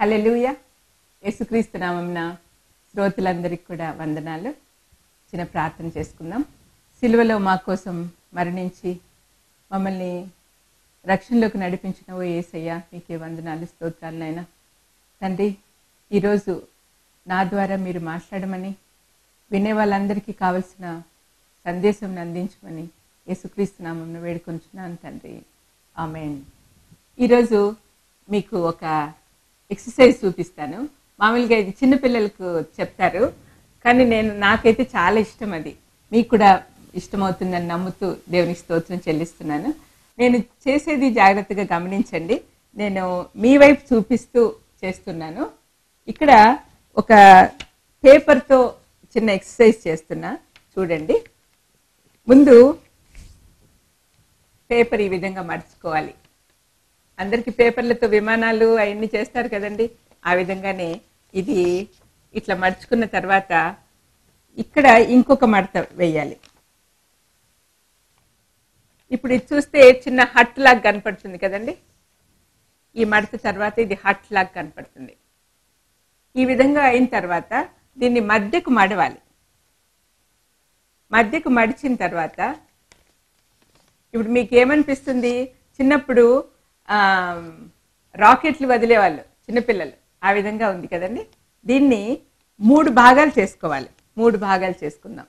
హల్లెలూయ యేసుక్రీస్తు నామంన శ్రోతలందరికీ కూడా వందనాలు చిన్న ప్రార్థన చేసుకుందాం సిలువలో మా కోసం మరణించి మమ్మల్ని రక్షణలోకి నడిపించిన ఓ ఏసయ్య మీకే వందనాలు స్తోత్రాలు నాయనా తండ్రి ఈరోజు నా ద్వారా మీరు మాట్లాడమని వినే వాళ్ళందరికీ కావలసిన సందేశం అందించమని యేసుక్రీస్తు నామంను వేడుకొంచున్నాను తండ్రి ఆమెన్ ఈరోజు మీకు ఒక ఎక్సర్సైజ్ చూపిస్తాను మామూలుగా ఇది చిన్నపిల్లలకు చెప్తారు కానీ నేను నాకైతే చాలా ఇష్టం అది మీకు కూడా ఇష్టమవుతుందని నమ్ముతూ దేవునికి స్తోత్రం చెల్లిస్తున్నాను నేను చేసేది జాగ్రత్తగా గమనించండి నేను మీ వైపు చూపిస్తూ చేస్తున్నాను ఇక్కడ ఒక పేపర్తో చిన్న ఎక్సర్సైజ్ చేస్తున్నా చూడండి ముందు పేపర్ ఈ విధంగా మర్చుకోవాలి అందరికి పేపర్లతో విమానాలు అవన్నీ చేస్తారు కదండి ఆ విధంగానే ఇది ఇట్లా మడుచుకున్న తర్వాత ఇక్కడ ఇంకొక మడత వేయాలి ఇప్పుడు ఇది చూస్తే చిన్న హట్ లాగా కనపడుతుంది కదండి ఈ మడత తర్వాత ఇది హట్ లాగా కనపడుతుంది ఈ విధంగా అయిన తర్వాత దీన్ని మధ్యకు మడవాలి మధ్యకు మడిచిన తర్వాత ఇప్పుడు మీకు ఏమనిపిస్తుంది చిన్నప్పుడు ఆ, రాకెట్లు వదిలేవాళ్ళు చిన్నపిల్లలు ఆ విధంగా ఉంది కదండి దీన్ని మూడు భాగాలు చేసుకోవాలి మూడు భాగాలు చేసుకుందాం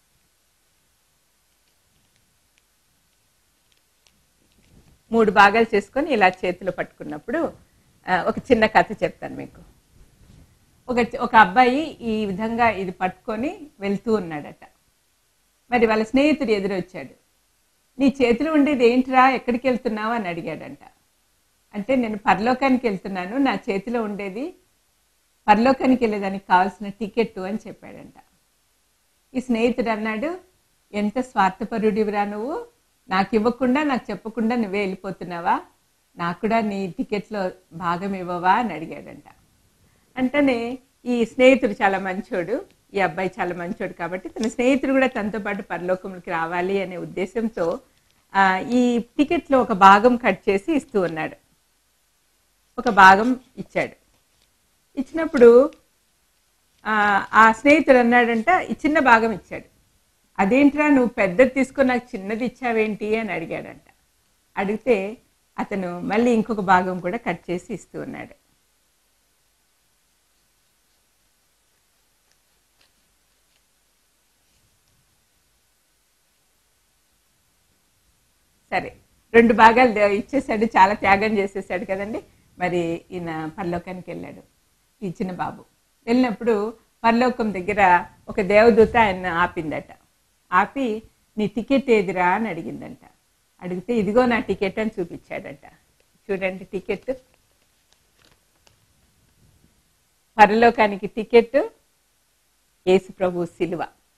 మూడు భాగాలు చేసుకొని ఇలా చేతిలో పట్టుకున్నప్పుడు ఆ, ఒక చిన్న కథ చెప్తాను మీకు ఒక ఒక అబ్బాయి ఈ విధంగా ఇది పట్టుకొని వెళ్తూ ఉన్నాడట మరి వాళ్ళ స్నేహితుడు ఎదురొచ్చాడు నీ చేతిలో ఉండేది ఏంట్రా ఎక్కడికి వెళ్తున్నావు అని అడిగాడంట అంటే నేను పరలోకానికి వెళ్తున్నాను నా చేతిలో ఉండేది పరలోకానికి వెళ్ళేదానికి కావాల్సిన టికెట్ అని చెప్పాడంట ఈ స్నేహితుడు అన్నాడు ఎంత స్వార్థపరుడివిరా నువ్వు నాకు ఇవ్వకుండా నాకు చెప్పకుండా నువ్వే వెళ్ళిపోతున్నావా నాకు కూడా నీ టికెట్లో భాగం ఇవ్వవా అని అడిగాడంట అంటేనే ఈ స్నేహితుడు చాలా మంచోడు ఈ అబ్బాయి చాలా మంచోడు కాబట్టి తన స్నేహితుడు కూడా తనతో పాటు పరలోకంలోకి రావాలి అనే ఉద్దేశంతో ఆ, ఈ టికెట్లో ఒక భాగం కట్ చేసి ఇస్తూ ఉన్నాడు ఒక భాగం ఇచ్చాడు ఇచ్చినప్పుడు ఆ, ఆ స్నేహితుడు అన్నాడంట ఈ చిన్న భాగం ఇచ్చాడు అదేంట్రా నువ్వు పెద్దది తీసుకొని నాకు చిన్నది ఇచ్చావేంటి అని అడిగాడంట అడిగితే అతను మళ్ళీ ఇంకొక భాగం కూడా కట్ చేసి ఇస్తూ ఉన్నాడు సరే రెండు భాగాలు దే- ఇచ్చేసాడు చాలా త్యాగం చేసేసాడు కదండి మరి ఈయన పరలోకానికి వెళ్ళాడు ఈ చిన్న బాబు వెళ్ళినప్పుడు పరలోకం దగ్గర ఒక దేవదూత ఆయన ఆపిందట ఆపి నీ టికెట్ ఏదిరా అని అడిగిందంట అడిగితే ఇదిగో నా టికెట్ అని చూపించాడట చూడండి టికెట్ పరలోకానికి టికెట్ యేసు ప్రభు సిలువ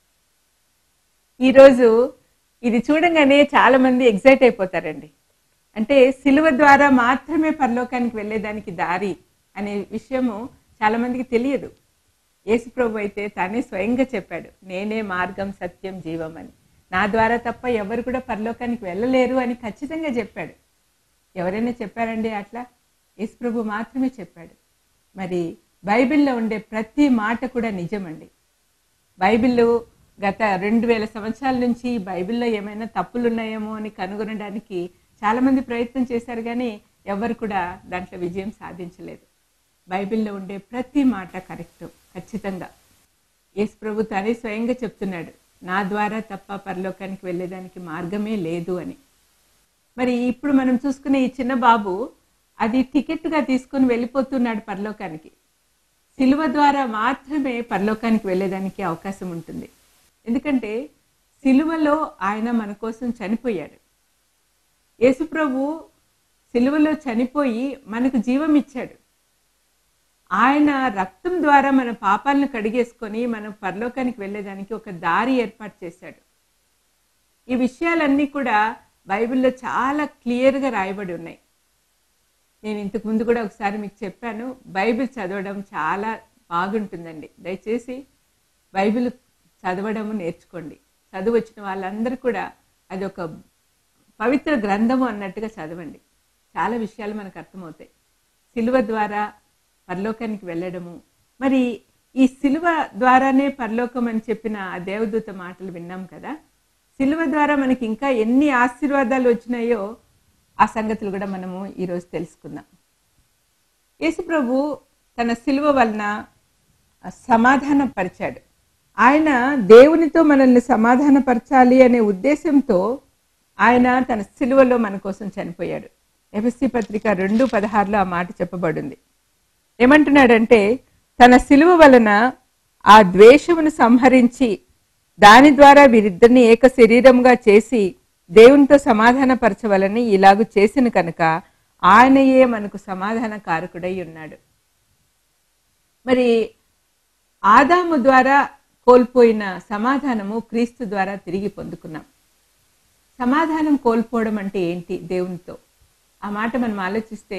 ఈరోజు ఇది చూడంగానే చాలా మంది ఎగ్జైట్ అయిపోతారండి అంటే సిలువ ద్వారా మాత్రమే పరలోకానికి వెళ్ళేదానికి దారి అనే విషయము చాలా మందికి తెలియదు యేసు ప్రభు అయితే తానే స్వయంగా చెప్పాడు నేనే మార్గం సత్యం జీవం అని నా ద్వారా తప్ప ఎవరు కూడా పరలోకానికి వెళ్ళలేరు అని ఖచ్చితంగా చెప్పాడు ఎవరైనా చెప్పారండి అట్లా యేసు ప్రభు మాత్రమే చెప్పాడు మరి బైబిల్లో ఉండే ప్రతి మాట కూడా నిజమండి బైబిల్లో గత రెండు వేల సంవత్సరాల నుంచి బైబిల్లో ఏమైనా తప్పులు ఉన్నాయేమో అని కనుగొనడానికి చాలా మంది ప్రయత్నం చేశారు కానీ ఎవరు కూడా దాంట్లో విజయం సాధించలేదు బైబిల్లో ఉండే ప్రతి మాట కరెక్ట్ ఖచ్చితంగా యేసు ప్రభు తానే స్వయంగా చెప్తున్నాడు నా ద్వారా తప్ప పరలోకానికి వెళ్ళేదానికి మార్గమే లేదు అని మరి ఇప్పుడు మనం చూసుకునే ఈ చిన్న బాబు అది టికెట్గా తీసుకొని వెళ్ళిపోతున్నాడు పరలోకానికి సిలువ ద్వారా మాత్రమే పరలోకానికి వెళ్ళేదానికి అవకాశం ఉంటుంది ఎందుకంటే సిలువలో ఆయన మన కోసం చనిపోయాడు యేసుప్రభు సిలువలో చనిపోయి మనకు జీవం ఇచ్చాడు ఆయన రక్తం ద్వారా మన పాపాలను కడిగేసుకొని మనం పరలోకానికి వెళ్ళేదానికి ఒక దారి ఏర్పాటు చేశాడు ఈ విషయాలన్నీ కూడా బైబిల్లో చాలా క్లియర్గా రాయబడి ఉన్నాయి నేను ఇంతకు ముందు కూడా ఒకసారి మీకు చెప్పాను బైబిల్ చదవడం చాలా బాగుంటుందండి దయచేసి బైబిల్ చదవడము నేర్చుకోండి చదువు వచ్చిన వాళ్ళందరూ కూడా అది ఒక పవిత్ర గ్రంథము అన్నట్టుగా చదవండి చాలా విషయాలు మనకు అర్థమవుతాయి సిలువ ద్వారా పరలోకానికి వెళ్ళడము మరి ఈ సిలువ ద్వారానే పరలోకం అని చెప్పిన ఆ దేవదూత మాటలు విన్నాం కదా సిలువ ద్వారా మనకి ఇంకా ఎన్ని ఆశీర్వాదాలు వచ్చినాయో ఆ సంగతులు కూడా మనము ఈరోజు తెలుసుకుందాం యేసుప్రభు తన సిలువ వలన సమాధానపరిచాడు ఆయన దేవునితో మనల్ని సమాధానపరచాలి అనే ఉద్దేశంతో ఆయన తన సిలువలో మన కోసం చనిపోయాడు ఎఫ్ఎస్సి పత్రిక రెండు పదహారులో ఆ మాట చెప్పబడింది ఏమంటున్నాడంటే తన సిలువ వలన ఆ ద్వేషమును సంహరించి దాని ద్వారా వీరిద్దరిని ఏక శరీరంగా చేసి దేవునితో సమాధానపరచవలని ఇలాగు చేసిన కనుక ఆయనయే మనకు సమాధాన కారకుడై ఉన్నాడు మరి ఆదాము ద్వారా కోల్పోయిన సమాధానము క్రీస్తు ద్వారా తిరిగి పొందుకున్నాం సమాధానం కోల్పోవడం అంటే ఏంటి దేవునితో ఆ మాట మనం ఆలోచిస్తే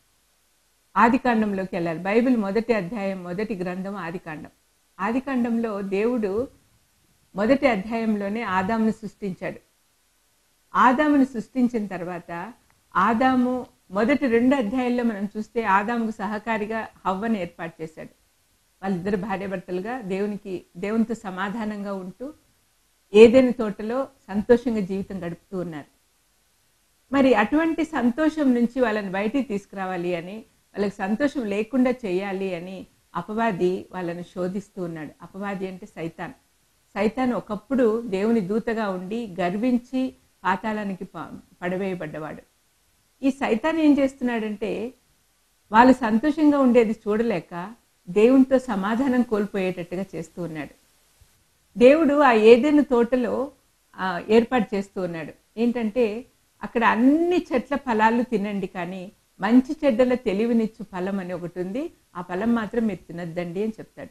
ఆదికాండంలోకి వెళ్ళాలి బైబిల్ మొదటి అధ్యాయం మొదటి గ్రంథం ఆదికాండం ఆదికాండంలో దేవుడు మొదటి అధ్యాయంలోనే ఆదామును సృష్టించాడు ఆదామును సృష్టించిన తర్వాత ఆదాము మొదటి రెండు అధ్యాయాల్లో మనం చూస్తే ఆదాముకు సహకారిగా హవ్వను ఏర్పాటు చేశాడు వాళ్ళిద్దరు భార్యాభర్తలుగా దేవునికి దేవునితో సమాధానంగా ఉంటూ ఏదైనా తోటలో సంతోషంగా జీవితం గడుపుతూ ఉన్నారు మరి అటువంటి సంతోషం నుంచి వాళ్ళని బయటికి తీసుకురావాలి అని వాళ్ళకి సంతోషం లేకుండా చేయాలి అని అపవాది వాళ్ళని శోధిస్తూ ఉన్నాడు అపవాది అంటే సైతాన్ సైతాన్ ఒకప్పుడు దేవుని దూతగా ఉండి గర్వించి పాతాళానికి ప- పడవేయబడ్డవాడు ఈ సైతాన్ ఏం చేస్తున్నాడంటే వాళ్ళు సంతోషంగా ఉండేది చూడలేక దేవునితో సమాధానం కోల్పోయేటట్టుగా చేస్తూ ఉన్నాడు దేవుడు ఆ ఏదైనా తోటలో ఆ, ఏర్పాటు చేస్తూ ఉన్నాడు ఏంటంటే అక్కడ అన్ని చెట్ల ఫలాలు తినండి కానీ మంచి చెడ్డల తెలివినిచ్చు ఫలం అని ఒకటి ఉంది ఆ ఫలం మాత్రం మీరు తినద్దండి అని చెప్తాడు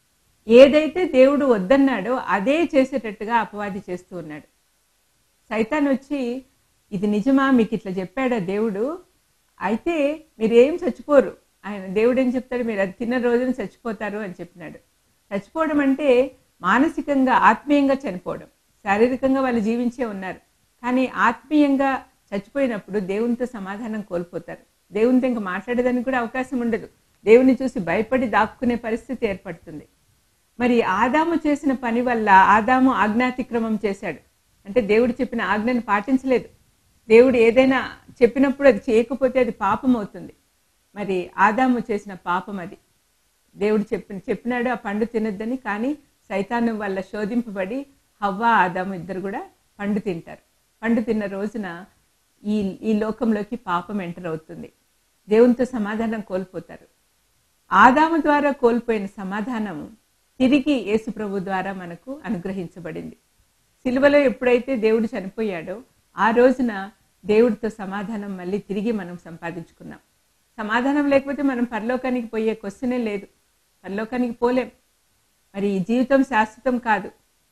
ఏదైతే దేవుడు వద్దన్నాడో అదే చేసేటట్టుగా అపవాది చేస్తూ ఉన్నాడు సైతాన్ వచ్చి ఇది నిజమా మీకు ఇట్లా చెప్పాడా దేవుడు అయితే మీరు ఏం చచ్చిపోరు ఆయన దేవుడు ఏం చెప్తాడు మీరు అది తిన్న రోజున చచ్చిపోతారు అని చెప్పినాడు చచ్చిపోవడం అంటే మానసికంగా ఆత్మీయంగా చనిపోవడం శారీరకంగా వాళ్ళు జీవించే ఉన్నారు కానీ ఆత్మీయంగా చచ్చిపోయినప్పుడు దేవునితో సమాధానం కోల్పోతారు దేవునితో ఇంకా మాట్లాడేదానికి కూడా అవకాశం ఉండదు దేవుని చూసి భయపడి దాక్కునే పరిస్థితి ఏర్పడుతుంది మరి ఆదాము చేసిన పని వల్ల ఆదాము ఆజ్ఞాతిక్రమం చేశాడు అంటే దేవుడు చెప్పిన ఆజ్ఞను పాటించలేదు దేవుడు ఏదైనా చెప్పినప్పుడు అది చేయకపోతే అది పాపం అవుతుంది మరి ఆదాము చేసిన పాపం అది దేవుడు చెప్పిన చెప్పినాడు ఆ పండు తినొద్దని కానీ సైతాను వల్ల శోధింపబడి హవ్వ ఆదాము ఇద్దరు కూడా పండు తింటారు పండు తిన్న రోజున ఈ ఈ లోకంలోకి పాపం ఎంటర్ అవుతుంది దేవునితో సమాధానం కోల్పోతారు ఆదాము ద్వారా కోల్పోయిన సమాధానం తిరిగి యేసు ప్రభు ద్వారా మనకు అనుగ్రహించబడింది సిలువలో ఎప్పుడైతే దేవుడు చనిపోయాడో ఆ రోజున దేవుడితో సమాధానం మళ్ళీ తిరిగి మనం సంపాదించుకున్నాం సమాధానం లేకపోతే మనం పరలోకానికి పోయే క్వశ్చనే లేదు పరలోకానికి పోలేం మరి ఈ జీవితం శాశ్వతం కాదు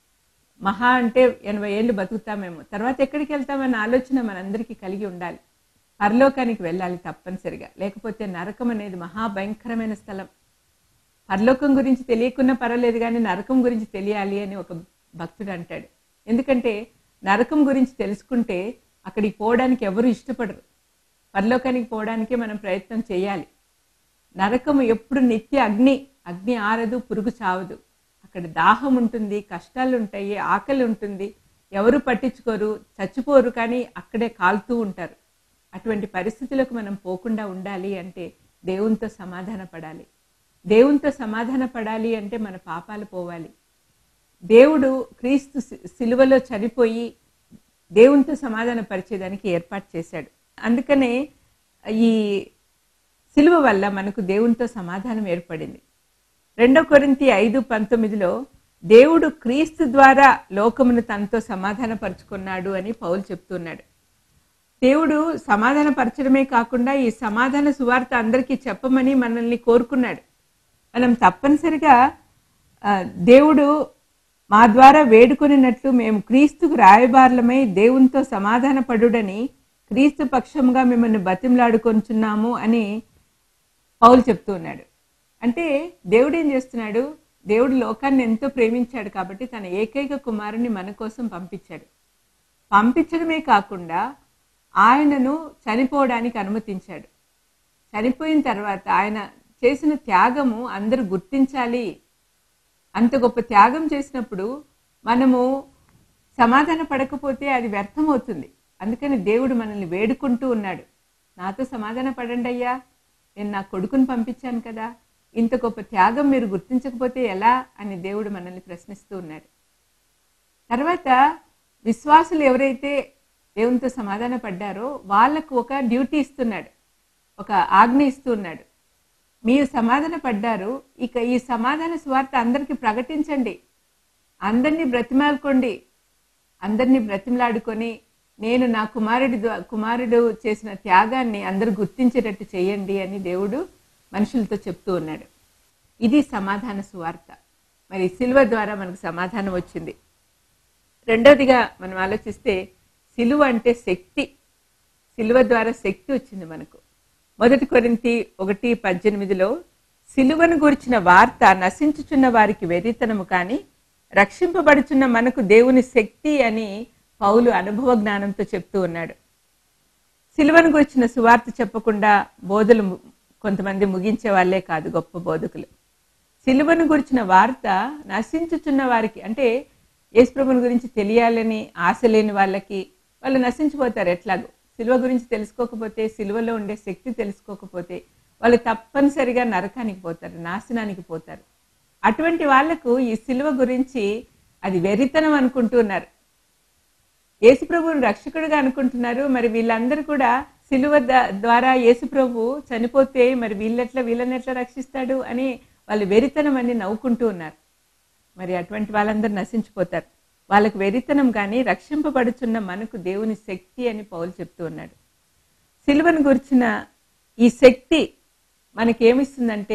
మహా అంటే ఎనభై ఏళ్ళు బతుకుతామేమో తర్వాత ఎక్కడికి వెళ్తామన్న ఆలోచన మనందరికీ కలిగి ఉండాలి పరలోకానికి వెళ్ళాలి తప్పనిసరిగా లేకపోతే నరకం అనేది మహాభయంకరమైన స్థలం పరలోకం గురించి తెలియకున్నా పర్వాలేదు కానీ నరకం గురించి తెలియాలి అని ఒక భక్తుడు అంటాడు ఎందుకంటే నరకం గురించి తెలుసుకుంటే అక్కడికి పోవడానికి ఎవరు ఇష్టపడరు పరలోకానికి పోవడానికే మనం ప్రయత్నం చేయాలి నరకం ఎప్పుడు నిత్య అగ్ని అగ్ని ఆరదు పురుగు చావదు అక్కడ దాహం ఉంటుంది కష్టాలు ఉంటాయి ఆకలి ఉంటుంది ఎవరు పట్టించుకోరు చచ్చిపోరు కానీ అక్కడే కాలుతూ ఉంటారు అటువంటి పరిస్థితులకు మనం పోకుండా ఉండాలి అంటే దేవునితో సమాధాన పడాలి దేవునితో సమాధాన పడాలి అంటే మన పాపాలు పోవాలి దేవుడు క్రీస్తు సి- సిలువలో చనిపోయి దేవునితో సమాధాన పరిచేదానికి ఏర్పాటు చేశాడు అందుకనే ఈ సిలువ వల్ల మనకు దేవునితో సమాధానం ఏర్పడింది రెండో కొరింతి ఐదు పంతొమ్మిదిలో దేవుడు క్రీస్తు ద్వారా లోకమును తనతో సమాధానపరుచుకున్నాడు అని పౌలు చెప్తున్నాడు దేవుడు సమాధానపరచడమే కాకుండా ఈ సమాధాన సువార్త అందరికీ చెప్పమని మనల్ని కోరుకున్నాడు మనం తప్పనిసరిగా ఆ, దేవుడు మా ద్వారా వేడుకొనినట్లు మేము క్రీస్తుకు రాయబారులమై దేవునితో సమాధాన పడుడని క్రీస్తు పక్షంగా మిమ్మల్ని బతిమలాడుకొంచున్నాము అని పౌలు చెప్తూ ఉన్నాడు అంటే దేవుడు ఏం చేస్తున్నాడు దేవుడు లోకాన్ని ఎంతో ప్రేమించాడు కాబట్టి తన ఏకైక కుమారుని మన కోసం పంపించాడు పంపించడమే కాకుండా ఆయనను చనిపోవడానికి అనుమతించాడు చనిపోయిన తర్వాత ఆయన చేసిన త్యాగము అందరూ గుర్తించాలి అంత గొప్ప త్యాగం చేసినప్పుడు మనము సమాధాన పడకపోతే అది వ్యర్థం అవుతుంది అందుకని దేవుడు మనల్ని వేడుకుంటూ ఉన్నాడు నాతో సమాధాన పడండి అయ్యా నేను నా కొడుకుని పంపించాను కదా ఇంత గొప్ప త్యాగం మీరు గుర్తించకపోతే ఎలా అని దేవుడు మనల్ని ప్రశ్నిస్తూ ఉన్నాడు తర్వాత విశ్వాసులు ఎవరైతే దేవునితో సమాధాన పడ్డారో వాళ్లకు ఒక డ్యూటీ ఇస్తున్నాడు ఒక ఆజ్ఞ ఇస్తున్నాడు మీరు సమాధాన పడ్డారు ఇక ఈ సమాధాన స్వార్థ అందరికీ ప్రకటించండి అందరినీ బ్రతిమాలుకోండి అందరినీ బ్రతిమలాడుకొని నేను నా కుమారుడి ద్వా- కుమారుడు చేసిన త్యాగాన్ని అందరూ గుర్తించేటట్టు చేయండి అని దేవుడు మనుషులతో చెప్తూ ఉన్నాడు ఇది సమాధాన సువార్త మరి సిల్వ ద్వారా మనకు సమాధానం వచ్చింది రెండవదిగా మనం ఆలోచిస్తే సిలువ అంటే శక్తి సిలువ ద్వారా శక్తి వచ్చింది మనకు మొదటి కొరింతి ఒకటి పద్దెనిమిదిలో సిలువను గురించిన వార్త నశించుచున్న వారికి వెర్రితనము కానీ రక్షింపబడుచున్న మనకు దేవుని శక్తి అని పౌలు అనుభవ జ్ఞానంతో చెప్తూ ఉన్నాడు సిలువను గురించిన సువార్త చెప్పకుండా బోధలు ము- కొంతమంది ముగించే వాళ్ళే కాదు గొప్ప బోధకులు సిలువను గురించిన వార్త నశించుచున్న వారికి అంటే యేసుప్రభుని గురించి తెలియాలని ఆశ లేని వాళ్ళకి వాళ్ళు నశించిపోతారు ఎట్లాగో సిలువ గురించి తెలుసుకోకపోతే సిలువలో ఉండే శక్తి తెలుసుకోకపోతే వాళ్ళు తప్పనిసరిగా నరకానికి పోతారు నాశనానికి పోతారు అటువంటి వాళ్లకు ఈ సిలువ గురించి అది వెరితనం అనుకుంటున్నారు యేసుప్రభుని రక్షకుడిగా అనుకుంటున్నారు మరి వీళ్ళందరూ కూడా సిలువ ద- ద్వారా యేసుప్రభు చనిపోతే మరి వీళ్ళెట్లా వీళ్ళని ఎట్లా రక్షిస్తాడు అని వాళ్ళు వెరితనం అని నవ్వుకుంటూ ఉన్నారు మరి అటువంటి వాళ్ళందరూ నశించిపోతారు వాళ్ళకు వెరితనం కానీ రక్షింపబడుచున్న మనకు దేవుని శక్తి అని పౌలు చెప్తూ ఉన్నాడు సిలువను గురించిన ఈ శక్తి మనకేమిస్తుందంటే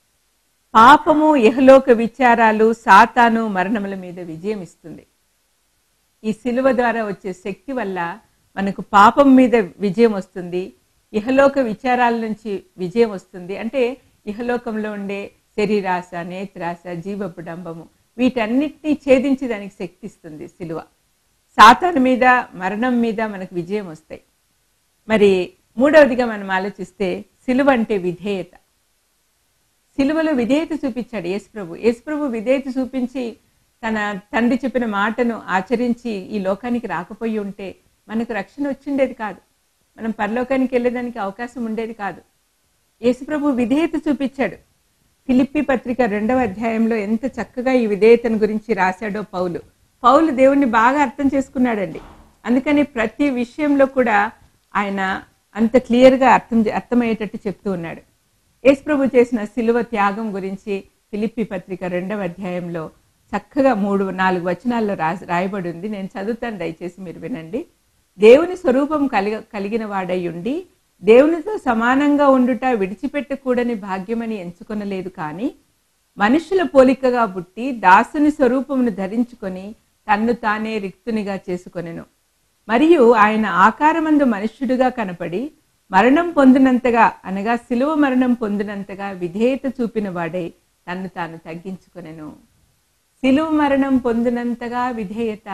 పాపము ఇహలోక విచారాలు సాతాను మరణముల మీద విజయం ఇస్తుంది ఈ సిలువ ద్వారా వచ్చే శక్తి వల్ల మనకు పాపం మీద విజయం వస్తుంది ఇహలోక విచారాల నుంచి విజయం వస్తుంది అంటే ఇహలోకంలో ఉండే శరీరాశ నేత్రాశ జీవపు డంబము వీటన్నిటినీ ఛేదించి దానికి శక్తి ఇస్తుంది సిలువ సాతాను మీద మరణం మీద మనకు విజయం వస్తాయి మరి మూడవదిగా మనం ఆలోచిస్తే సిలువ అంటే విధేయత సిలువలో విధేయత చూపించాడు యేసుప్రభు యేసుప్రభు విధేయత చూపించి తన తండ్రి చెప్పిన మాటను ఆచరించి ఈ లోకానికి రాకపోయి ఉంటే మనకు రక్షణ వచ్చిండేది కాదు మనం పరలోకానికి వెళ్ళేదానికి అవకాశం ఉండేది కాదు యేసుప్రభు విధేయత చూపించాడు ఫిలిప్పి పత్రిక రెండవ అధ్యాయంలో ఎంత చక్కగా ఈ విధేయతను గురించి రాశాడో పౌలు పౌలు దేవుణ్ణి బాగా అర్థం చేసుకున్నాడండి అందుకని ప్రతి విషయంలో కూడా ఆయన అంత క్లియర్గా అర్థం అర్థమయ్యేటట్టు చెప్తూ ఉన్నాడు యేసుప్రభు చేసిన సిలువ త్యాగం గురించి ఫిలిప్పి పత్రిక రెండవ అధ్యాయంలో చక్కగా మూడు నాలుగు వచనాల్లో రాసి రాయబడి ఉంది నేను చదువుతాను దయచేసి మీరు వినండి దేవుని స్వరూపం కలిగ కలిగిన వాడై ఉండి దేవునితో సమానంగా ఉండుట విడిచిపెట్టకూడని భాగ్యమని ఎంచుకొనలేదు కానీ మనుషుల పోలికగా పుట్టి దాసుని స్వరూపమును ధరించుకొని తన్ను తానే రిక్తునిగా చేసుకొనెను మరియు ఆయన ఆకారమందు మనుష్యుడిగా కనపడి మరణం పొందినంతగా అనగా శిలువ మరణం పొందినంతగా విధేయత చూపిన వాడై తన్ను తాను తగ్గించుకొనెను శిలువ మరణం పొందినంతగా విధేయత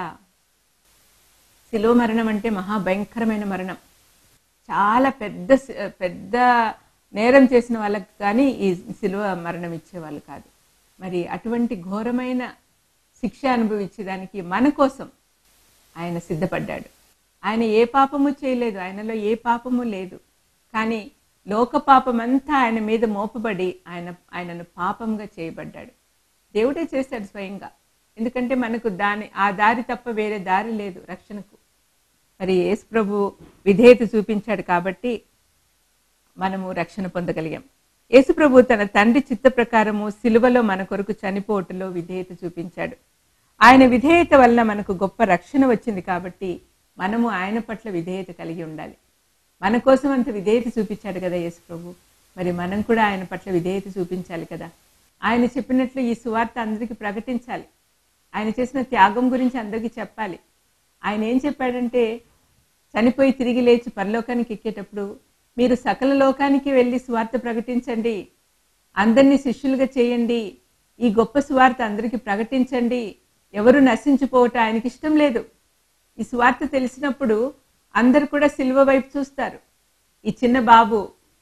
శిలువ మరణం అంటే మహాభయంకరమైన మరణం చాలా పెద్ద సి- పెద్ద నేరం చేసిన వాళ్ళకి కానీ ఈ శిలువ మరణం ఇచ్చేవాళ్ళు కాదు మరి అటువంటి ఘోరమైన శిక్ష అనుభవించేదానికి మన కోసం ఆయన సిద్ధపడ్డాడు ఆయన ఏ పాపము చేయలేదు ఆయనలో ఏ పాపము లేదు కానీ లోక పాపమంతా ఆయన మీద మోపబడి ఆయన ఆయనను పాపంగా చేయబడ్డాడు దేవుడే చేశాడు స్వయంగా ఎందుకంటే మనకు దాని ఆ దారి తప్ప వేరే దారి లేదు రక్షణకు మరి యేసు ప్రభు విధేయత చూపించాడు కాబట్టి మనము రక్షణ పొందగలిగాం యేసు ప్రభు తన తండ్రి చిత్త ప్రకారము సిలువలో మన కొరకు చనిపోవటంలో విధేయత చూపించాడు ఆయన విధేయత వలన మనకు గొప్ప రక్షణ వచ్చింది కాబట్టి మనము ఆయన పట్ల విధేయత కలిగి ఉండాలి మన కోసం అంత విధేయత చూపించాడు కదా యేసు ప్రభు మరి మనం కూడా ఆయన పట్ల విధేయత చూపించాలి కదా ఆయన చెప్పినట్లు ఈ సువార్త అందరికీ ప్రకటించాలి ఆయన చేసిన త్యాగం గురించి అందరికీ చెప్పాలి ఆయన ఏం చెప్పాడంటే చనిపోయి తిరిగి లేచి పరలోకానికి ఎక్కేటప్పుడు మీరు సకల లోకానికి వెళ్ళి సువార్త ప్రకటించండి అందరినీ శిష్యులుగా చేయండి ఈ గొప్ప సువార్త అందరికీ ప్రకటించండి ఎవరు నశించిపోవటం ఆయనకి ఇష్టం లేదు ఈ సువార్త తెలిసినప్పుడు అందరు కూడా సిలువ వైపు చూస్తారు ఈ చిన్న బాబు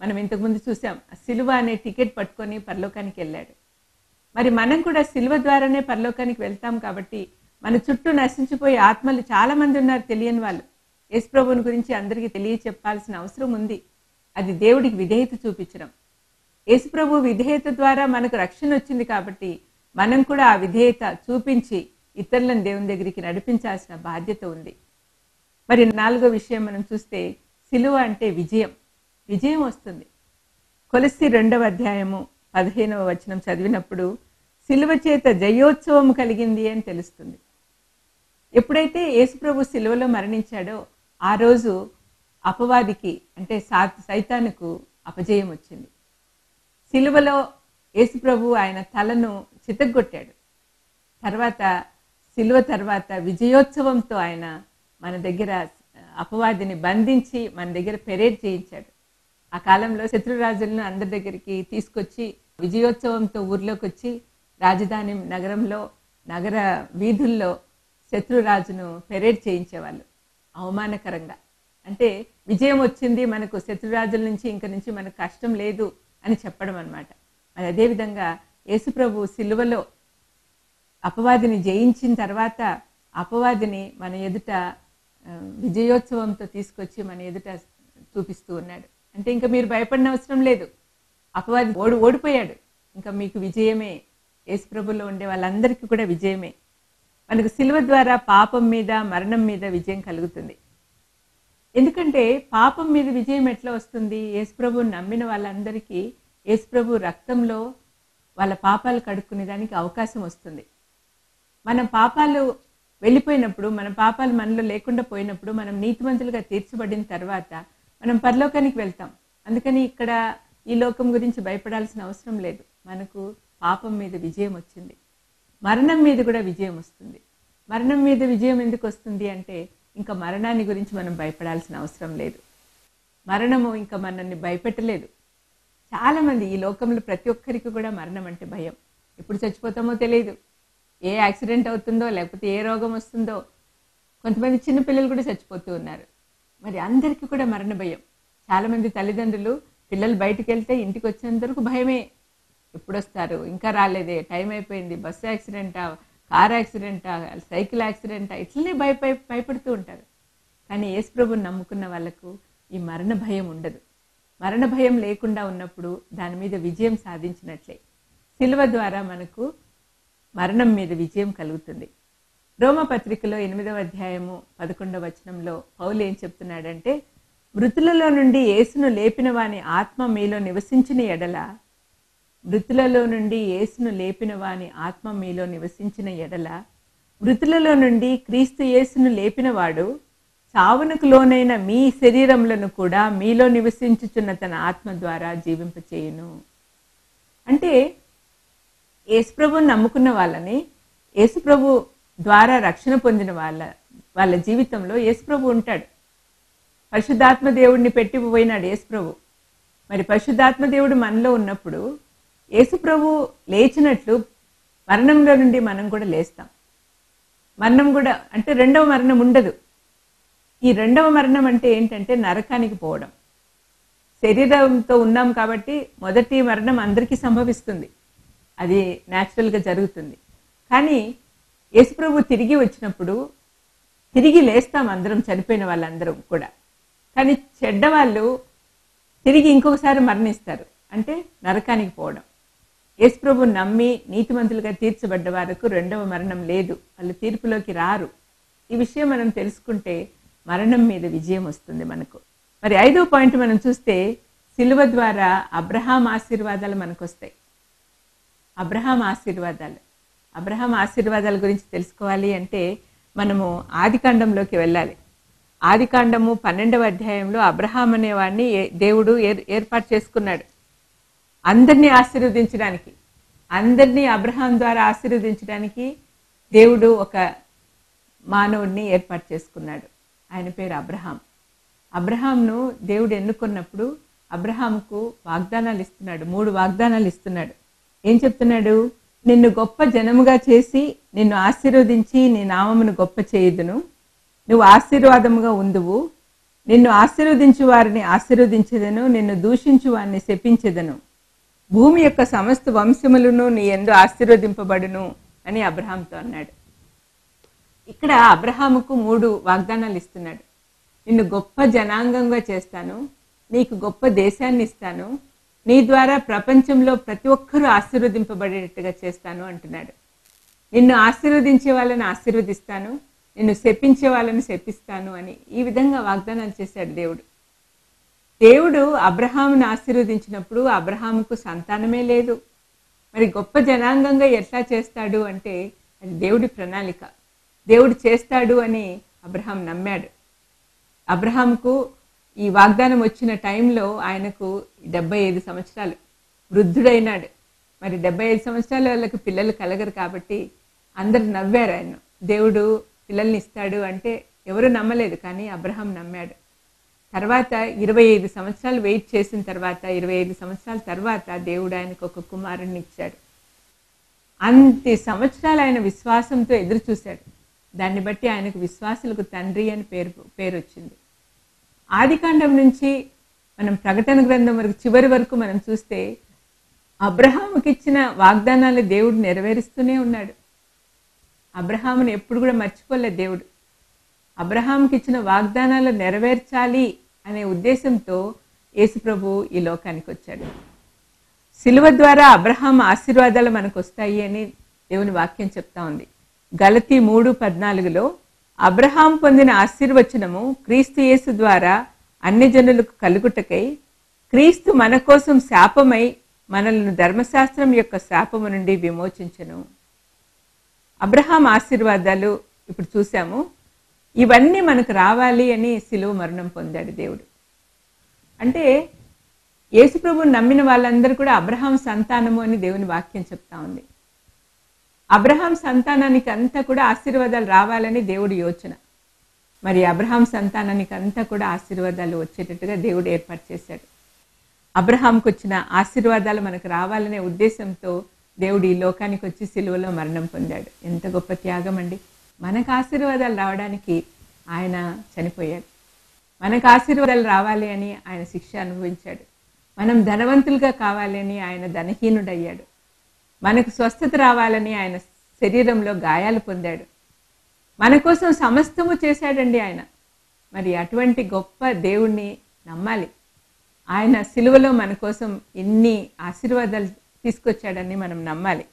మనం ఇంతకుముందు చూసాం ఆ సిలువ అనే టికెట్ పట్టుకొని పరలోకానికి వెళ్ళాడు మరి మనం కూడా సిలువ ద్వారానే పరలోకానికి వెళ్తాం కాబట్టి మన చుట్టూ నశించిపోయే ఆత్మలు చాలా మంది ఉన్నారు తెలియని వాళ్ళు యేసుప్రభుని గురించి అందరికీ తెలియ చెప్పాల్సిన అవసరం ఉంది అది దేవుడికి విధేయత చూపించడం యేసుప్రభు విధేయత ద్వారా మనకు రక్షణ వచ్చింది కాబట్టి మనం కూడా ఆ విధేయత చూపించి ఇతరులను దేవుని దగ్గరికి నడిపించాల్సిన బాధ్యత ఉంది మరి నాలుగో విషయం మనం చూస్తే సిలువ అంటే విజయం విజయం వస్తుంది కొలసి రెండవ అధ్యాయము పదిహేనవ వచనం చదివినప్పుడు సిలువ చేత జయోత్సవం కలిగింది అని తెలుస్తుంది ఎప్పుడైతే యేసుప్రభు సిలువలో మరణించాడో ఆ రోజు అపవాదికి అంటే సా సైతానుకు అపజయం వచ్చింది సిలువలో యేసుప్రభు ఆయన తలను చితగ్గొట్టాడు తర్వాత సిలువ తర్వాత విజయోత్సవంతో ఆయన మన దగ్గర అపవాదిని బంధించి మన దగ్గర పెరేడ్ చేయించాడు ఆ కాలంలో శత్రురాజులను అందరి దగ్గరికి తీసుకొచ్చి విజయోత్సవంతో ఊర్లోకి వచ్చి రాజధాని నగరంలో నగర వీధుల్లో శత్రురాజును పెరేడ్ చేయించేవాళ్ళు అవమానకరంగా అంటే విజయం వచ్చింది మనకు శత్రురాజుల నుంచి ఇంక నుంచి మనకు కష్టం లేదు అని చెప్పడం అనమాట మరి అదేవిధంగా యేసుప్రభు సిలువలో అపవాదిని జయించిన తర్వాత అపవాదిని మన ఎదుట ఆ, విజయోత్సవంతో తీసుకొచ్చి మన ఎదుట చూపిస్తూ ఉన్నాడు అంటే ఇంకా మీరు భయపడిన అవసరం లేదు అపవాది ఓడి ఓడిపోయాడు ఇంకా మీకు విజయమే యేసుప్రభులో ఉండే వాళ్ళందరికీ కూడా విజయమే మనకు సిలువ ద్వారా పాపం మీద మరణం మీద విజయం కలుగుతుంది ఎందుకంటే పాపం మీద విజయం ఎట్లా వస్తుంది యేసుప్రభు నమ్మిన వాళ్ళందరికీ యేసుప్రభు రక్తంలో వాళ్ళ పాపాలు కడుక్కునే దానికి అవకాశం వస్తుంది మన పాపాలు వెళ్ళిపోయినప్పుడు మన పాపాలు మనలో లేకుండా పోయినప్పుడు మనం నీతిమంతులుగా తీర్చబడిన తర్వాత మనం పరలోకానికి వెళ్తాం అందుకని ఇక్కడ ఈ లోకం గురించి భయపడాల్సిన అవసరం లేదు మనకు పాపం మీద విజయం వచ్చింది మరణం మీద కూడా విజయం వస్తుంది మరణం మీద విజయం ఎందుకు వస్తుంది అంటే ఇంకా మరణాన్ని గురించి మనం భయపడాల్సిన అవసరం లేదు మరణము ఇంకా మనల్ని భయపెట్టలేదు చాలా మంది ఈ లోకంలో ప్రతి ఒక్కరికి కూడా మరణం అంటే భయం ఎప్పుడు చచ్చిపోతామో తెలియదు ఏ యాక్సిడెంట్ అవుతుందో లేకపోతే ఏ రోగం వస్తుందో కొంతమంది చిన్న పిల్లలు కూడా చచ్చిపోతూ ఉన్నారు మరి అందరికీ కూడా మరణ భయం చాలా మంది తల్లిదండ్రులు పిల్లలు బయటికి వెళ్తే ఇంటికి వచ్చేంత వరకు భయమే ఎప్పుడు వస్తారు ఇంకా రాలేదే టైం అయిపోయింది బస్సు యాక్సిడెంటా కార్ యాక్సిడెంటా సైకిల్ యాక్సిడెంటా ఇట్లనే భయపై భయపడుతూ ఉంటారు కానీ యేసు ప్రభుని నమ్ముకున్న వాళ్ళకు ఈ మరణ భయం ఉండదు మరణ భయం లేకుండా ఉన్నప్పుడు దాని మీద విజయం సాధించినట్లే సిలువ ద్వారా మనకు మరణం మీద విజయం కలుగుతుంది రోమపత్రికలో ఎనిమిదవ అధ్యాయము పదకొండవ వచనంలో పౌలు ఏం చెప్తున్నాడంటే మృతులలో నుండి యేసును లేపిన వాని ఆత్మ మీలో నివసించిన ఎడల మృతులలో నుండి యేసును లేపిన వాని ఆత్మ మీలో నివసించిన ఎడల మృతులలో నుండి క్రీస్తు యేసును లేపినవాడు చావునకు లోనైన మీ శరీరములను కూడా మీలో నివసించుచున్న తన ఆత్మ ద్వారా జీవింపచేయును అంటే యేసుప్రభుని నమ్ముకున్న వాళ్ళని యేసుప్రభు ద్వారా రక్షణ పొందిన వాళ్ళ వాళ్ళ జీవితంలో యేసుప్రభు ఉంటాడు పరిశుద్ధాత్మ దేవుడిని పెట్టి పోయినాడు యేసుప్రభు మరి పరిశుద్ధాత్మ దేవుడు మనలో ఉన్నప్పుడు యేసుప్రభు లేచినట్లు మరణంలో నుండి మనం కూడా లేస్తాం మరణం కూడా అంటే రెండవ మరణం ఉండదు ఈ రెండవ మరణం అంటే ఏంటంటే నరకానికి పోవడం శరీరంతో ఉన్నాం కాబట్టి మొదటి మరణం అందరికీ సంభవిస్తుంది అది న్యాచురల్గా జరుగుతుంది కానీ యేసుప్రభు తిరిగి వచ్చినప్పుడు తిరిగి లేస్తాం అందరం చనిపోయిన వాళ్ళందరం కూడా కానీ చెడ్డవాళ్ళు తిరిగి ఇంకొకసారి మరణిస్తారు అంటే నరకానికి పోవడం యేసుప్రభు నమ్మి నీతిమంతులుగా తీర్చబడ్డ వారికి రెండవ మరణం లేదు వాళ్ళు తీర్పులోకి రారు ఈ విషయం మనం తెలుసుకుంటే మరణం మీద విజయం వస్తుంది మనకు మరి ఐదో పాయింట్ మనం చూస్తే సిలువ ద్వారా అబ్రహాం ఆశీర్వాదాలు మనకు వస్తాయి అబ్రహాం ఆశీర్వాదాలు అబ్రహాం ఆశీర్వాదాల గురించి తెలుసుకోవాలి అంటే మనము ఆదికాండంలోకి వెళ్ళాలి ఆదికాండము పన్నెండవ అధ్యాయంలో అబ్రహాం అనేవాడిని ఏ- దేవుడు ఏర్- ఏర్పాటు చేసుకున్నాడు అందరినీ ఆశీర్వదించడానికి అందరినీ అబ్రహాం ద్వారా ఆశీర్వదించడానికి దేవుడు ఒక మానవుడిని ఏర్పాటు చేసుకున్నాడు ఆయన పేరు అబ్రహాం అబ్రహాంను దేవుడు ఎన్నుకున్నప్పుడు అబ్రహాంకు వాగ్దానాలు ఇస్తున్నాడు మూడు వాగ్దానాలు ఇస్తున్నాడు ఏం చెప్తున్నాడు నిన్ను గొప్ప జనముగా చేసి నిన్ను ఆశీర్వదించి నీ నామమును గొప్ప చేయుదును నువ్వు ఆశీర్వాదముగా ఉందువు నిన్ను ఆశీర్వదించు వారిని ఆశీర్వదించదను నిన్ను దూషించు వారిని శపించదను భూమి యొక్క సమస్త వంశములను నీ ఎందు ఆశీర్వదింపబడును అని అబ్రహాంతో అన్నాడు ఇక్కడ అబ్రహాముకు మూడు వాగ్దానాలు ఇస్తున్నాడు నిన్ను గొప్ప జనాంగంగా చేస్తాను నీకు గొప్ప దేశాన్ని ఇస్తాను నీ ద్వారా ప్రపంచంలో ప్రతి ఒక్కరూ ఆశీర్వదింపబడేటట్టుగా చేస్తాను అంటున్నాడు నిన్ను ఆశీర్వదించే వాళ్ళని ఆశీర్వదిస్తాను నిన్ను శపించే వాళ్ళని శపిస్తాను అని ఈ విధంగా వాగ్దానాలు చేశాడు దేవుడు దేవుడు అబ్రహామును ఆశీర్వదించినప్పుడు అబ్రహాముకు సంతానమే లేదు మరి గొప్ప జనాంగంగా ఎట్లా చేస్తాడు అంటే అది దేవుడి ప్రణాళిక దేవుడు చేస్తాడు అని అబ్రహాం నమ్మాడు అబ్రహాంకు ఈ వాగ్దానం వచ్చిన టైంలో ఆయనకు డెబ్బై ఐదు సంవత్సరాలు వృద్ధుడైనాడు మరి డెబ్బై ఐదు సంవత్సరాల వాళ్ళకి పిల్లలు కలగరు కాబట్టి అందరు నవ్వారు ఆయన దేవుడు పిల్లల్ని ఇస్తాడు అంటే ఎవరు నమ్మలేదు కానీ అబ్రహాం నమ్మాడు తర్వాత ఇరవై ఐదు సంవత్సరాలు వెయిట్ చేసిన తర్వాత ఇరవై ఐదు సంవత్సరాల తర్వాత దేవుడు ఆయనకు ఒక కుమారుణ్ణి ఇచ్చాడు అంతి సంవత్సరాలు ఆయన విశ్వాసంతో ఎదురు చూశాడు దాన్ని బట్టి ఆయనకు విశ్వాసులకు తండ్రి అని పేరు పేరు వచ్చింది ఆదికాండం నుంచి మనం ప్రకటన గ్రంథం వరకు చివరి వరకు మనం చూస్తే అబ్రహాముకి ఇచ్చిన వాగ్దానాలు దేవుడు నెరవేరుస్తూనే ఉన్నాడు అబ్రహామును ఎప్పుడు కూడా మర్చిపోలేదు దేవుడు అబ్రహాంకి ఇచ్చిన వాగ్దానాలు నెరవేర్చాలి అనే ఉద్దేశంతో యేసుప్రభు ఈ లోకానికి వచ్చాడు సిలువ ద్వారా అబ్రహాం ఆశీర్వాదాలు మనకు వస్తాయి అని దేవుని వాక్యం చెప్తా ఉంది గలతి మూడు పద్నాలుగులో అబ్రహాం పొందిన ఆశీర్వచనము క్రీస్తు యేసు ద్వారా అన్ని జనులకు కలుగుటకై క్రీస్తు మన కోసం శాపమై మనల్ని ధర్మశాస్త్రం యొక్క శాపము నుండి విమోచించను అబ్రహాం ఆశీర్వాదాలు ఇప్పుడు చూసాము ఇవన్నీ మనకు రావాలి అని సిలువ మరణం పొందాడు దేవుడు అంటే యేసుప్రభుని నమ్మిన వాళ్ళందరూ కూడా అబ్రహాం సంతానము అని దేవుని వాక్యం చెప్తా ఉంది అబ్రహాం సంతానానికి అంతా కూడా ఆశీర్వాదాలు రావాలని దేవుడి యోచన మరి అబ్రహాం సంతానానికి అంతా కూడా ఆశీర్వాదాలు వచ్చేటట్టుగా దేవుడు ఏర్పాటు చేశాడు అబ్రహాంకు వచ్చిన ఆశీర్వాదాలు మనకు రావాలనే ఉద్దేశంతో దేవుడు ఈ లోకానికి వచ్చి సిలువలో మరణం పొందాడు ఎంత గొప్ప త్యాగం అండి మనకు ఆశీర్వాదాలు రావడానికి ఆయన చనిపోయాడు మనకు ఆశీర్వాదాలు రావాలి అని ఆయన శిక్ష అనుభవించాడు మనం ధనవంతులుగా కావాలి అని ఆయన ధనహీనుడయ్యాడు మనకు స్వస్థత రావాలని ఆయన శరీరంలో గాయాలు పొందాడు మన కోసం సమస్తము చేశాడండి ఆయన మరి అటువంటి గొప్ప దేవుణ్ణి నమ్మాలి ఆయన సిలువలో మన కోసం ఎన్ని ఆశీర్వాదాలు తీసుకొచ్చాడని మనం నమ్మాలి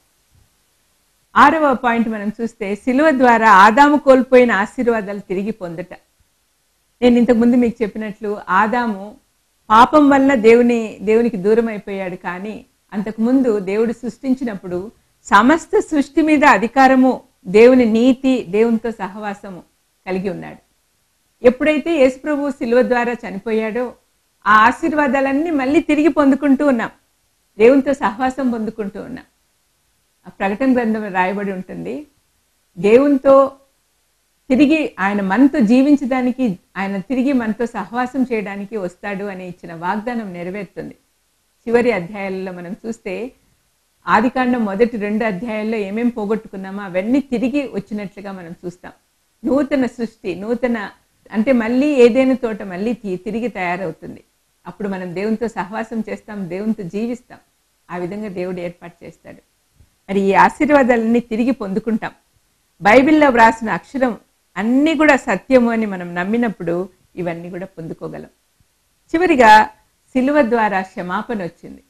ఆరవ పాయింట్ మనం చూస్తే సిలువ ద్వారా ఆదాము కోల్పోయిన ఆశీర్వాదాలు తిరిగి పొందట నేను ఇంతకుముందు మీకు చెప్పినట్లు ఆదాము పాపం వల్ల దేవుని దేవునికి దూరం అయిపోయాడు కానీ అంతకుముందు దేవుడు సృష్టించినప్పుడు సమస్త సృష్టి మీద అధికారము దేవుని నీతి దేవునితో సహవాసము కలిగి ఉన్నాడు ఎప్పుడైతే యేసుప్రభు శిలువ ద్వారా చనిపోయాడో ఆ ఆశీర్వాదాలన్నీ మళ్ళీ తిరిగి పొందుకుంటూ ఉన్నాం దేవునితో సహవాసం పొందుకుంటూ ఉన్నాం ఆ ప్రకటన గ్రంథం రాయబడి ఉంటుంది దేవునితో తిరిగి ఆయన మనతో జీవించడానికి ఆయన తిరిగి మనతో సహవాసం చేయడానికి వస్తాడు అని ఇచ్చిన వాగ్దానం నెరవేరుతుంది చివరి అధ్యాయాలలో మనం చూస్తే ఆదికాండం మొదటి రెండు అధ్యాయాల్లో ఏమేం పోగొట్టుకున్నామో అవన్నీ తిరిగి వచ్చినట్లుగా మనం చూస్తాం నూతన సృష్టి నూతన అంటే మళ్ళీ ఏదైనా తోట మళ్ళీ తి- తిరిగి తయారవుతుంది అప్పుడు మనం దేవునితో సహవాసం చేస్తాం దేవునితో జీవిస్తాం ఆ విధంగా దేవుడు ఏర్పాటు చేస్తాడు మరి ఈ ఆశీర్వాదాలన్నీ తిరిగి పొందుకుంటాం బైబిల్లో వ్రాసిన అక్షరం అన్నీ కూడా సత్యము అని మనం నమ్మినప్పుడు ఇవన్నీ కూడా పొందుకోగలం చివరిగా సిలువ ద్వారా క్షమాపణ వచ్చింది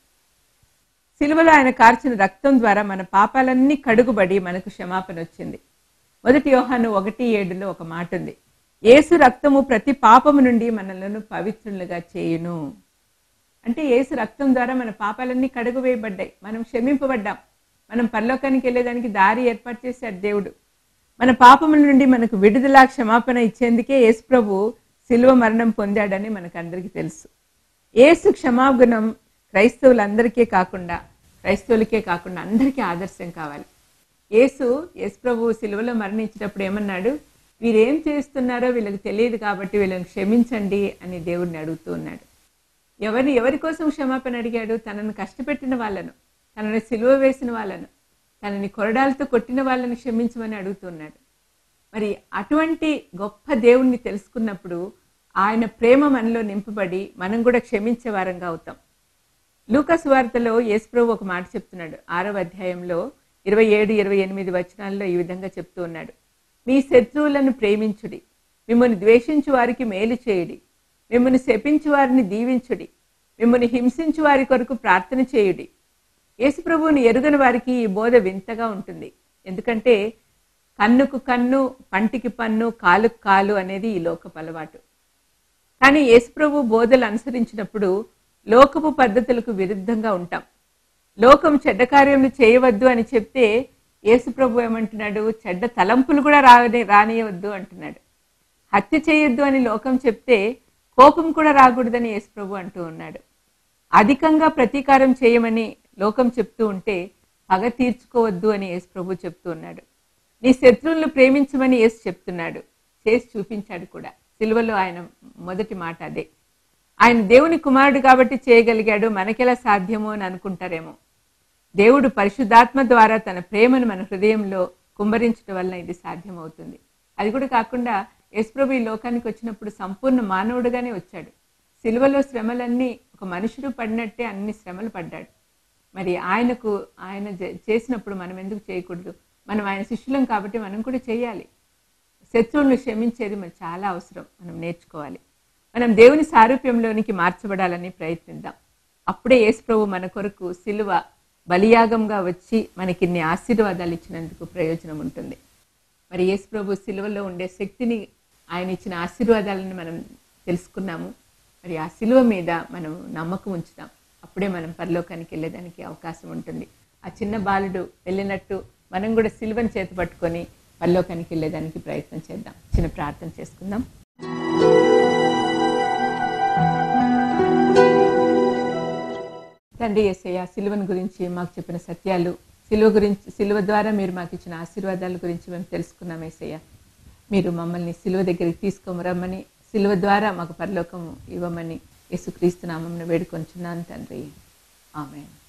సిలువలో ఆయన కార్చిన రక్తం ద్వారా మన పాపాలన్నీ కడుగుబడి మనకు క్షమాపణ వచ్చింది మొదటి యోహాను ఒకటి ఏడులో ఒక మాట ఉంది ఏసు రక్తము ప్రతి పాపము నుండి మనలను పవిత్రులుగా చేయును అంటే ఏసు రక్తం ద్వారా మన పాపాలన్నీ కడుగువేయబడ్డాయి మనం క్షమింపబడ్డాం మనం పరలోకానికి వెళ్ళేదానికి దారి ఏర్పాటు చేశాడు దేవుడు మన పాపముల నుండి మనకు విడుదల క్షమాపణ ఇచ్చేందుకే యేసు ప్రభు శిలువ మరణం పొందాడని మనకు అందరికీ తెలుసు ఏసు క్షమాగుణం క్రైస్తవులందరికీ కాకుండా క్రైస్తవులకే కాకుండా అందరికీ ఆదర్శం కావాలి యేసు యేసు ప్రభు సిలువలో మరణించినప్పుడు ఏమన్నాడు వీరేం చేస్తున్నారో వీళ్ళకి తెలియదు కాబట్టి వీళ్ళని క్షమించండి అని దేవుడిని అడుగుతూ ఉన్నాడు ఎవరిని ఎవరి కోసం క్షమాపణ అడిగాడు తనను కష్టపెట్టిన వాళ్ళను తనని సిలువ వేసిన వాళ్ళను తనని కొరడాలతో కొట్టిన వాళ్ళని క్షమించమని అడుగుతున్నాడు మరి అటువంటి గొప్ప దేవుణ్ణి తెలుసుకున్నప్పుడు ఆయన ప్రేమ మనలో నింపబడి మనం కూడా క్షమించే వారంగా అవుతాం లూకాసు వార్తలో యేసుప్రభు ఒక మాట చెప్తున్నాడు ఆరవ అధ్యాయంలో ఇరవై ఏడు ఇరవై ఎనిమిది వచనాల్లో ఈ విధంగా చెప్తూ ఉన్నాడు మీ శత్రువులను ప్రేమించుడి మిమ్మల్ని ద్వేషించు వారికి మేలు చేయుడి మిమ్మల్ని శపించు వారిని దీవించుడి మిమ్మల్ని హింసించు వారి కొరకు ప్రార్థన చేయుడి యేసుప్రభువుని ఎరుగని వారికి ఈ బోధ వింతగా ఉంటుంది ఎందుకంటే కన్నుకు కన్ను పంటికి పన్ను కాలుకు కాలు అనేది ఈ లోకపు అలవాటు కానీ యేసుప్రభు బోధలు అనుసరించినప్పుడు లోకపు పద్ధతులకు విరుద్ధంగా ఉంటాం లోకం చెడ్డ కార్యములు చేయవద్దు అని చెప్తే యేసుప్రభు ఏమంటున్నాడు చెడ్డ తలంపులు కూడా రాని రానియవద్దు అంటున్నాడు హత్య చేయొద్దు అని లోకం చెప్తే కోపం కూడా రాకూడదని యేసుప్రభు అంటూ ఉన్నాడు అధికంగా ప్రతీకారం చేయమని లోకం చెప్తూ ఉంటే పగ తీర్చుకోవద్దు అని యేసుప్రభు చెప్తూ ఉన్నాడు నీ శత్రువులను ప్రేమించమని యేసు చెప్తున్నాడు చేసి చూపించాడు కూడా సిలువలో ఆయన మొదటి మాట అదే ఆయన దేవుని కుమారుడు కాబట్టి చేయగలిగాడు మనకెలా సాధ్యమో అని అనుకుంటారేమో దేవుడు పరిశుద్ధాత్మ ద్వారా తన ప్రేమను మన హృదయంలో కుమ్మరించడం వలన ఇది సాధ్యమవుతుంది అది కూడా కాకుండా యశ్ప్రభు ఈ లోకానికి వచ్చినప్పుడు సంపూర్ణ మానవుడుగానే వచ్చాడు సిలువలో శ్రమలన్నీ ఒక మనుషుడు పడినట్టే అన్ని శ్రమలు పడ్డాడు మరి ఆయనకు ఆయన చే- చేసినప్పుడు మనం ఎందుకు చేయకూడదు మనం ఆయన శిష్యులం కాబట్టి మనం కూడా చేయాలి శత్రువులను క్షమించేది మరి చాలా అవసరం మనం నేర్చుకోవాలి మనం దేవుని సారూప్యంలోనికి మార్చబడాలని ప్రయత్నిద్దాం అప్పుడే యేసుప్రభు మన కొరకు సిలువ బలియాగంగా వచ్చి మనకి ఇన్ని ఆశీర్వాదాలు ఇచ్చినందుకు ప్రయోజనం ఉంటుంది మరి యేసుప్రభు సిలువలో ఉండే శక్తిని ఆయన ఇచ్చిన ఆశీర్వాదాలను మనం తెలుసుకున్నాము మరి ఆ సిలువ మీద మనం నమ్మకం ఉంచుతాం అప్పుడే మనం పరలోకానికి వెళ్ళేదానికి అవకాశం ఉంటుంది ఆ చిన్న బాలుడు వెళ్ళినట్టు మనం కూడా సిలువను చేతి పట్టుకొని పరలోకానికి వెళ్ళేదానికి ప్రయత్నం చేద్దాం చిన్న ప్రార్థన చేసుకుందాం తండ్రి యేసయ్య సిలువను గురించి మాకు చెప్పిన సత్యాలు సిలువ గురించి సిలువ ద్వారా మీరు మాకు ఇచ్చిన ఆశీర్వాదాల గురించి మేము తెలుసుకున్నాం యేసయ్య మీరు మమ్మల్ని సిలువ దగ్గరికి తీసుకొమరమ్మని సిలువ ద్వారా మాకు పరలోకం ఇవ్వమని యేసుక్రీస్తు నామమును వేడుకొంచున్నాను తండ్రి ఆమెన్